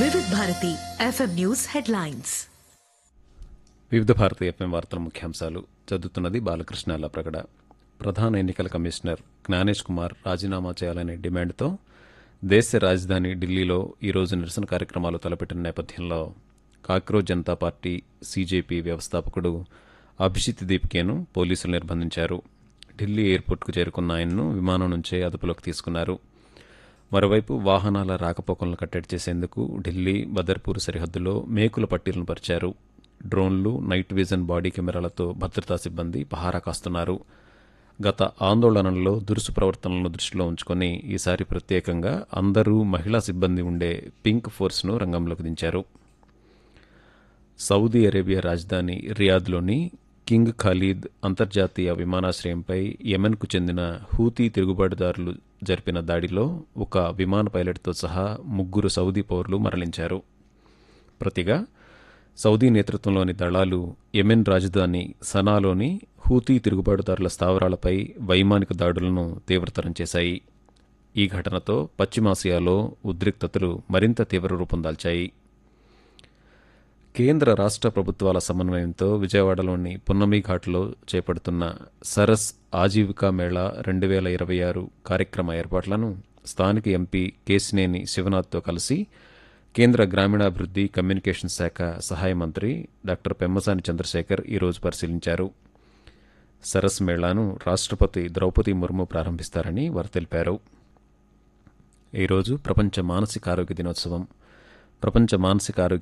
Vividh Bharati FM news headlines Vividh Bharati FM వార్తల ముఖ్యాంశాలు చదువుతున్నది బాలకృష్ణ లప్రగడ ప్రధాన ఎన్నికల కమిషనర్ జ్ఞానేష్ కుమార్ రాజీనామా చేయాలనే డిమాండ్తో దేశ రాజధాని ఢిల్లీలో ఈరోజు నిరసన కార్యక్రమాలు తలపెట్టిన నేపథ్యంలో కాక్రోజ్ జనతా పార్టీ సీజేపీ వ్యవస్థాపకుడు అభిజిత్ దీప్కేను పోలీసులు నిర్బంధించారు ఢిల్లీ ఎయిర్పోర్ట్కు చేరుకున్న ఆయన్ను విమానం నుంచే అదుపులోకి తీసుకున్నారు మరోవైపు వాహనాల రాకపోకలను కట్టడి చేసేందుకు ఢిల్లీ బదర్పూర్ సరిహద్దులో మేకుల పట్టీలను పరిచారు డ్రోన్లు నైట్ విజన్ బాడీ కెమెరాలతో భద్రతా సిబ్బంది పహారా కాస్తున్నారు గత ఆందోళనల్లో దురుసు ప్రవర్తనలను దృష్టిలో ఉంచుకొని ఈసారి ప్రత్యేకంగా అందరూ మహిళా సిబ్బంది ఉండే పింక్ ఫోర్స్ను రంగంలోకి దించారు సౌదీ అరేబియా రాజధాని రియాద్లోని కింగ్ ఖాలీద్ అంతర్జాతీయ విమానాశ్రయంపై యెమెన్కు చెందిన హూతీ తిరుగుబాటుదారులు జరిపిన దాడిలో ఒక విమాన పైలట్తో సహా ముగ్గురు సౌదీ పౌరులు మరణించారు ప్రతిగా సౌదీ నేతృత్వంలోని దళాలు యెమెన్ రాజధాని సనాలోని హూతీ తిరుగుబాటుదారుల స్థావరాలపై వైమానిక దాడులను తీవ్రతరం చేశాయి ఈ ఘటనతో పశ్చిమాసియాలో ఉద్రిక్తతలు మరింత తీవ్ర రూపం దాల్చాయి కేంద్ర రాష్ట్ర ప్రభుత్వాల సమన్వయంతో విజయవాడలోని పున్నమి ఘాట్లో చేపడుతున్న సరస్ ఆజీవికా మేళా రెండు వేల ఇరవై ఆరు కార్యక్రమ ఏర్పాట్లను స్థానిక ఎంపీ కేసినేని శివనాథ్తో కలిసి కేంద్ర గ్రామీణాభివృద్ధి కమ్యూనికేషన్ శాఖ సహాయ మంత్రి డాక్టర్ పెమ్మసాని చంద్రశేఖర్ ఈరోజు పరిశీలించారు సరస్ మేళాను రాష్ట్రపతి ద్రౌపది ముర్ము ప్రారంభిస్తారని వారు తెలిపారు ఈరోజు ప్రపంచ మానసిక ఆరోగ్య దినోత్సవం ప్రపంచ మానసిక ఆరోగ్య